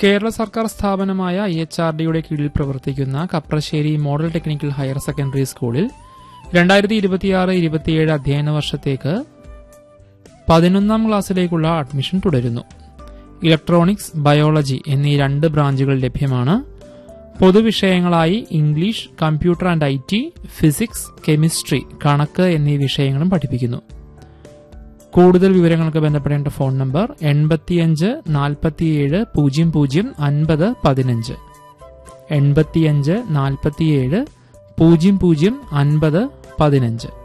കേരള സർക്കാർ സ്ഥാപനമായ I H R ഡിയുടെ കീഴിൽ പ്രവർത്തിക്കുന്ന Kaprassery model technical higher secondary സ്കൂളിൽ രണ്ടായിരത്തി ഇരുപത്തിയാറ് ഇരുപത്തിയേഴ് അധ്യയന വർഷത്തേക്ക് പതിനൊന്നാം ക്ലാസ്സിലേക്കുള്ള അഡ്മിഷൻ തുടരുന്നു ഇലക്ട്രോണിക്സ് ബയോളജി എന്നീ രണ്ട് ബ്രാഞ്ചുകൾ ലഭ്യമാണ് പൊതുവിഷയങ്ങളായി English computer and I T physics chemistry കണക്ക് എന്നീ വിഷയങ്ങളും പഠിപ്പിക്കുന്നു കൂടുതൽ വിവരങ്ങൾക്ക് ബന്ധപ്പെടേണ്ട ഫോൺ നമ്പർ എൺപത്തിയഞ്ച് നാൽപ്പത്തിയേഴ് പൂജ്യം പൂജ്യം അൻപത് പതിനഞ്ച് എൺപത്തിയഞ്ച് നാൽപ്പത്തിയേഴ് പൂജ്യം പൂജ്യം അൻപത് പതിനഞ്ച്